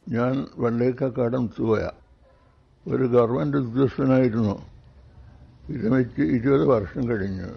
ഞാൻ വണ്ടേക്കാക്കാടം തുവയ ഒരു ഗവൺമെൻറ് ഉദ്യോഗസ്ഥനായിരുന്നു വിരമിച്ച് ഇരുപത് വർഷം കഴിഞ്ഞു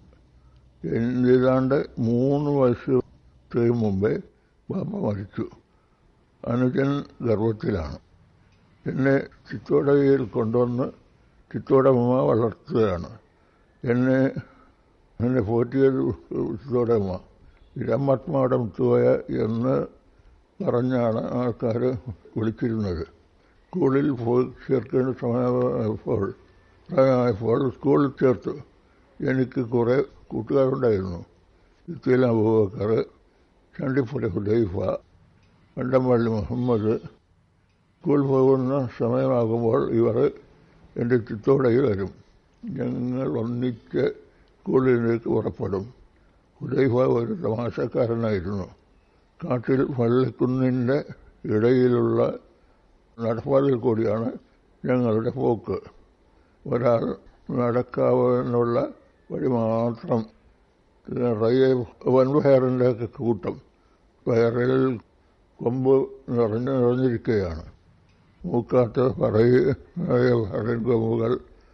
ഏതാണ്ട് മൂന്ന് വയസ്സ് മുമ്പേ ബാപ്പ മരിച്ചു അനുജൻ ഗർഭത്തിലാണ് എന്നെ ചിത്തോടയിൽ കൊണ്ടുവന്ന് ചിത്തോടമ്മ വളർത്തുകയാണ് എന്നെ എന്നെ പോറ്റിയത് ചിത്തോടമ്മ വിരമാത്മാടം തുവയ എന്ന് പറഞ്ഞാണ് ആൾക്കാർ വിളിച്ചിരുന്നത് സ്കൂളിൽ പോയി ചേർക്കേണ്ട സമയമായപ്പോൾ പ്രായമായപ്പോൾ സ്കൂളിൽ ചേർത്തു എനിക്ക് കുറേ കൂട്ടുകാരുണ്ടായിരുന്നു ഇത്തിയിൽ അബൂബക്കർ ചണ്ടിപ്പുര ഹുദൈഫ കണ്ടമ്പള്ളി മുഹമ്മദ് സ്കൂൾ പോകുന്ന സമയമാകുമ്പോൾ ഇവർ എൻ്റെ ചിത്തോടയിൽ വരും ഞങ്ങൾ ഒന്നിച്ച് സ്കൂളിലേക്ക് പുറപ്പെടും ഹുദൈഫ ഒരു തമാശക്കാരനായിരുന്നു കാട്ടിൽ വള്ളിക്കുന്നിൻ്റെ ഇടയിലുള്ള നടപ്പാതിൽ കൂടിയാണ് ഞങ്ങളുടെ പോക്ക് ഒരാൾ നടക്കാവുന്നുള്ള വഴി മാത്രം നിറയെ വൻപയറിൻ്റെ ഒക്കെ കൂട്ടം പയറിൽ കൊമ്പ് നിറഞ്ഞു നിറഞ്ഞിരിക്കുകയാണ് മൂക്കാത്ത പറയുക പറയും കൊമ്പുകൾ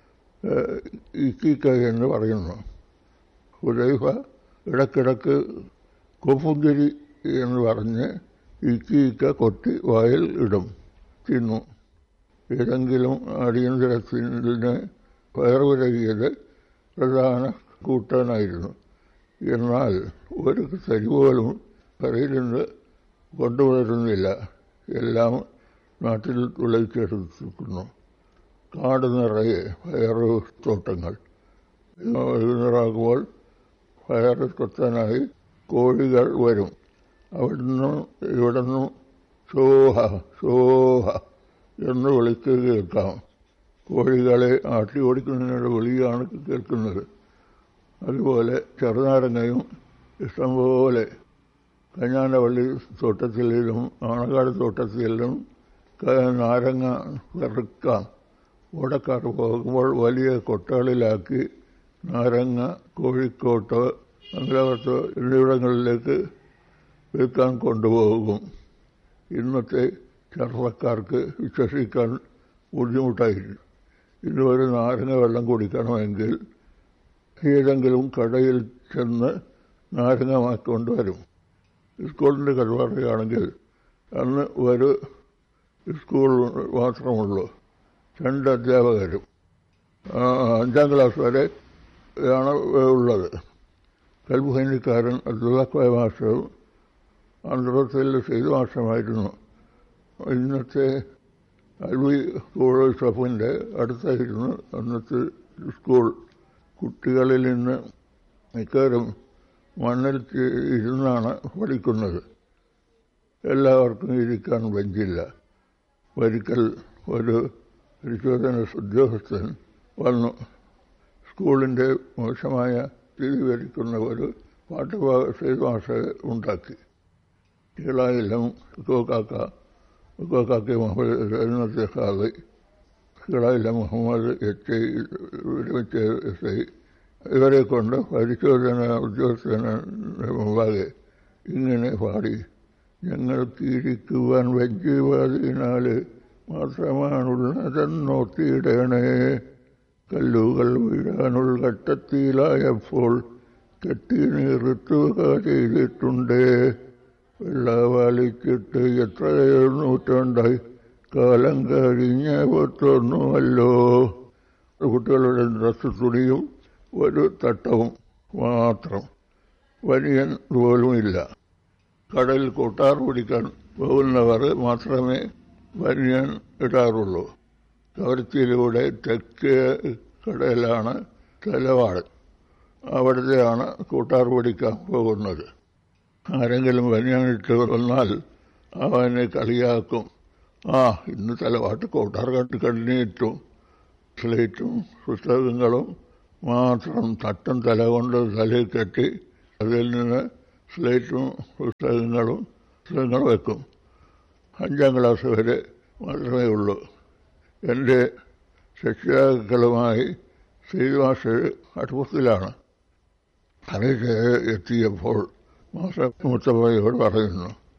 ഇക്കിക്ക എന്ന് പറയുന്നു ഹുദൈഫ ഇടക്കിടക്ക് കൊപ്പുങ്കിരി എന്ന് പറഞ്ഞ് ഇക്കിക്ക കൊത്തി വായിൽ ഇടും തിന്നു ഏതെങ്കിലും അടിയന്തരത്തിന് പയറുവിരകിയത് പ്രധാന കൂട്ടാനായിരുന്നു എന്നാൽ ഒരു തരി പോലും കരയിൽ നിന്ന് കൊണ്ടുവരുന്നില്ല എല്ലാം നാട്ടിൽ വിളയിച്ചെടുത്തിരിക്കുന്നു കാട് നിറയെ പയറ് തോട്ടങ്ങൾ വൈകുന്നേരമാകുമ്പോൾ പയറ് കൊത്താനായി കോഴികൾ വരും അവിടുന്ന് ഇവിടുന്ന് സോഹ സോഹ എന്ന് വിളിക്ക് കേൾക്കാം കോഴികളെ ആട്ടി ഓടിക്കുന്നതിനുള്ള വിളിയാണ് കേൾക്കുന്നത് അതുപോലെ ചെറുനാരങ്ങയും ഇഷ്ടംപോലെ കഞ്ഞാനവള്ളി തോട്ടത്തിലും ആണക്കാട് തോട്ടത്തിലും നാരങ്ങ വെറുക്കാം ഓടക്കാർ പോകുമ്പോൾ വലിയ കൊട്ടകളിലാക്കി നാരങ്ങ കോഴിക്കോട്ട് മംഗലാപുരത്ത് എന്നിവിടങ്ങളിലേക്ക് വിൽക്കാൻ കൊണ്ടുപോകും ഇന്നത്തെ ചെറുപ്പക്കാർക്ക് വിശ്വസിക്കാൻ ബുദ്ധിമുട്ടായിരുന്നു ഇന്ന് ഒരു നാരങ്ങ വെള്ളം കുടിക്കണമെങ്കിൽ ഏതെങ്കിലും കടയിൽ ചെന്ന് നാരങ്ങ കൊണ്ടുവരും സ്കൂളിൻ്റെ കഥ പറയുകയാണെങ്കിൽ അന്ന് ഒരു സ്കൂൾ മാത്രമുള്ളൂ രണ്ട് അധ്യാപകരും അഞ്ചാം ക്ലാസ് വരെ ആണ് ഉള്ളത് കൽബുഹൈനിക്കാരൻ അബ്ദുല്ലാഖായ മാഷവും അന്തരത്തിൽ സെയ്ത് മാഷമായിരുന്നു ഇന്നത്തെ അൽവി സ്കൂൾ ഷഫിൻ്റെ അടുത്തായിരുന്നു അന്നത്തെ സ്കൂൾ കുട്ടികളിൽ നിന്ന് മിക്കവരും മണ്ണിൽ ഇരുന്നാണ് പഠിക്കുന്നത് എല്ലാവർക്കും ഇരിക്കാൻ ബെഞ്ചില്ല ഒരിക്കൽ ഒരു പരിശോധന ഉദ്യോഗസ്ഥൻ വന്നു സ്കൂളിൻ്റെ മോശമായ സ്ഥിതി വിവരിക്കുന്ന ഒരു പാട്ട് ഭാഷ ഉണ്ടാക്കി കീളായിലും കോക്കാക്ക കോക്കാക്കി മുഹമ്മദ് എന്നത്തെ ഹാദ് കീളായിലെ മുഹമ്മദ് എച്ച് വിരമിച്ച എസ് ഐ ഇവരെ കൊണ്ട് പരിശോധന ഉദ്യോഗസ്ഥന് മുമ്പാകെ ഇങ്ങനെ പാടി ഞങ്ങൾക്ക് ഇരിക്കുവാൻ വജ്ജീവാതിനാല് മാത്രമാണുള്ളതെന്നോർത്തിയിടണേ കല്ലുകൾ വീഴാനുള്ള ഘട്ടത്തിലായപ്പോൾ കെട്ടി നിർത്തുക ചെയ്തിട്ടുണ്ട് വെള്ളവാലിച്ചിട്ട് എത്രയോ നൂറ്റാണ്ടായി കാലം കഴിഞ്ഞ പൊത്തൊന്നുമല്ലോ കുട്ടികളുടെ ഡ്രസ്സ് തുണിയും ഒരു തട്ടവും മാത്രം വനിയൻ പോലുമില്ല കടലിൽ കൊട്ടാർ പിടിക്കാൻ പോകുന്നവർ മാത്രമേ വനിയൻ ഇടാറുള്ളൂ കവർത്തിയിലൂടെ തെക്കേ കടയിലാണ് തലവാട് അവിടുത്തെയാണ് കൂട്ടാർ പിടിക്കാൻ പോകുന്നത് ആരെങ്കിലും വനിയനിട്ട് വന്നാൽ അവനെ കളിയാക്കും ആ ഇന്ന് തലവാട്ട് കൂട്ടാർ കണ്ട് കണ്ണിയിട്ടു സ്ലേറ്റും പുസ്തകങ്ങളും മാത്രം തട്ടും തല കൊണ്ട് തലയിൽ കെട്ടി അതിൽ നിന്ന് സ്ലേറ്റും പുസ്തകങ്ങളും പുസ്തകങ്ങൾ വെക്കും അഞ്ചാം ക്ലാസ് വരെ മാത്രമേ ഉള്ളൂ എൻ്റെ രക്ഷിതാക്കളുമായി ശ്രീനിവാസ് അടുപ്പത്തിലാണ് അത് എത്തിയപ്പോൾ മാസ മുത്തമ്മയോട് പറയുന്നു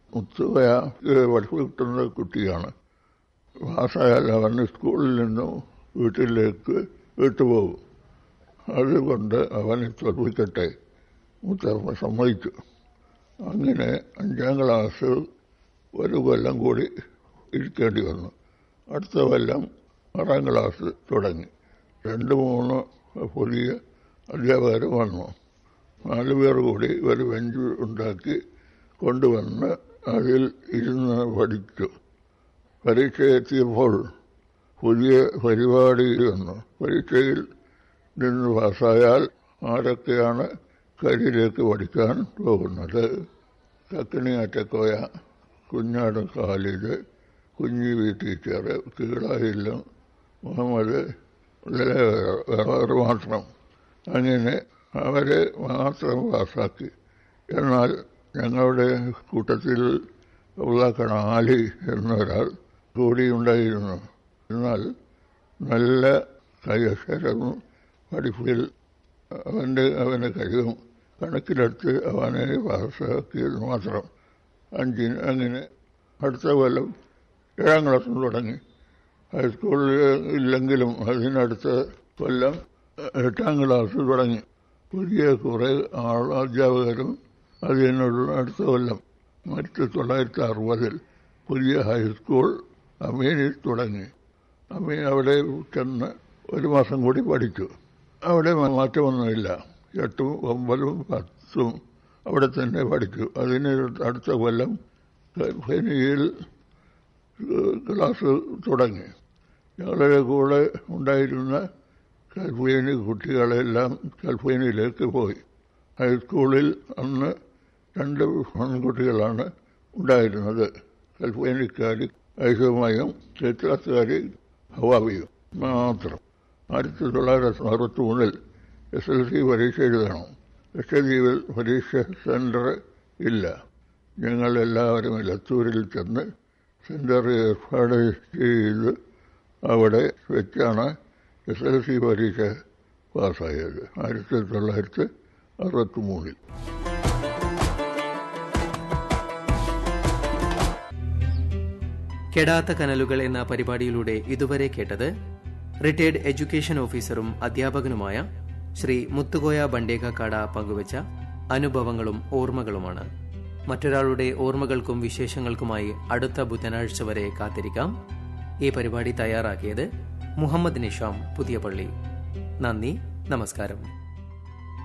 മുത്തുകയ പഠിപ്പ് കിട്ടുന്ന കുട്ടിയാണ് പാസ്സായാൽ അവൻ സ്കൂളിൽ നിന്നും വീട്ടിലേക്ക് വിട്ടുപോകും അതുകൊണ്ട് അവനെ തോൽപ്പിക്കട്ടെ മുത്തമ്മ സമ്മതിച്ചു അങ്ങനെ അഞ്ചാം ക്ലാസ് ഒരു കൊല്ലം കൂടി ഇരിക്കേണ്ടി വന്നു അടുത്ത കൊല്ലം ആറാം ക്ലാസ് തുടങ്ങി രണ്ട് മൂന്ന് പുതിയ അധ്യാപകർ വന്നു നാല് പേർ കൂടി ഒരു ബെഞ്ച് ഉണ്ടാക്കി കൊണ്ടുവന്ന് അതിൽ ഇരുന്ന് പഠിച്ചു പരീക്ഷ എത്തിയപ്പോൾ പുതിയ പരിപാടി വന്നു പരീക്ഷയിൽ നിന്ന് പാസ്സായാൽ ആരൊക്കെയാണ് കരിയിലേക്ക് പഠിക്കാൻ പോകുന്നത് കക്കണിയാറ്റക്കോയ കുഞ്ഞാട് ഖാലിദ് കുഞ്ഞി വി ടീച്ചർ കീഴായില്ലും മുഹമ്മദ് വേറെ മാത്രം അങ്ങനെ അവരെ മാത്രം പാസ്സാക്കി എന്നാൽ ഞങ്ങളുടെ കൂട്ടത്തിൽ ഉള്ളാക്കണ ആലി എന്നൊരാൾ കൂടിയുണ്ടായിരുന്നു എന്നാൽ നല്ല കൈയക്ഷരവും പഠിപ്പിൽ അവൻ്റെ അവൻ്റെ കഴിവും കണക്കിലെടുത്ത് അവനെ പാസ്സാക്കിയത് മാത്രം അഞ്ചിന് അങ്ങനെ അടുത്ത കൊല്ലം ഏഴാം ക്ലാസ്സിൽ തുടങ്ങി ഹൈസ്കൂളിൽ ഇല്ലെങ്കിലും അതിനടുത്ത കൊല്ലം എട്ടാം ക്ലാസ് തുടങ്ങി പുതിയ കുറേ ആൾ അധ്യാപകരും അതിനുള്ള അടുത്ത കൊല്ലം ആയിരത്തി തൊള്ളായിരത്തി അറുപതിൽ പുതിയ ഹൈസ്കൂൾ അമീനിൽ തുടങ്ങി അമീൻ അവിടെ ചെന്ന് ഒരു മാസം കൂടി പഠിച്ചു അവിടെ മാറ്റമൊന്നുമില്ല എട്ടും ഒമ്പതും പത്തും അവിടെ തന്നെ പഠിച്ചു അതിന് അടുത്ത കൊല്ലം ഫെനിയിൽ ക്ലാസ് തുടങ്ങി ഞങ്ങളുടെ കൂടെ ഉണ്ടായിരുന്ന കൽഫീനി കുട്ടികളെല്ലാം കൽഫീനിയിലേക്ക് പോയി ഹൈസ്കൂളിൽ അന്ന് രണ്ട് പെൺകുട്ടികളാണ് ഉണ്ടായിരുന്നത് കൽഫീനിക്കാർ ഐശവുമായും ചിത്രക്കാർ ഹവാബിയും മാത്രം ആയിരത്തി തൊള്ളായിരത്തി അറുപത്തി മൂന്നിൽ എസ് എൽ സി പരീക്ഷ എഴുതണം ലക്ഷദ്വീപിൽ പരീക്ഷ സെൻറ്റർ ഇല്ല ഞങ്ങൾ എല്ലാവരും ലത്തൂരിൽ ചെന്ന് സെൻറ്റർ ഏർപ്പാട് ചെയ്ത് അവിടെ വെച്ചാണ് എസ് എൽ സി പരീക്ഷ പാസ്സായത് ആയിരത്തി തൊള്ളായിരത്തി അറുപത്തി മൂന്നിൽ കെടാത്ത കനലുകൾ എന്ന പരിപാടിയിലൂടെ ഇതുവരെ കേട്ടത് റിട്ടയർഡ് എഡ്യൂക്കേഷൻ ഓഫീസറും അധ്യാപകനുമായ ശ്രീ മുത്തുകോയ ബണ്ടേകാക്കാട പങ്കുവച്ച അനുഭവങ്ങളും ഓർമ്മകളുമാണ് മറ്റൊരാളുടെ ഓർമ്മകൾക്കും വിശേഷങ്ങൾക്കുമായി അടുത്ത ബുധനാഴ്ച വരെ കാത്തിരിക്കാം ഈ പരിപാടി തയ്യാറാക്കിയത് മുഹമ്മദ് നിഷാം പുതിയ പള്ളി നന്ദി നമസ്കാരം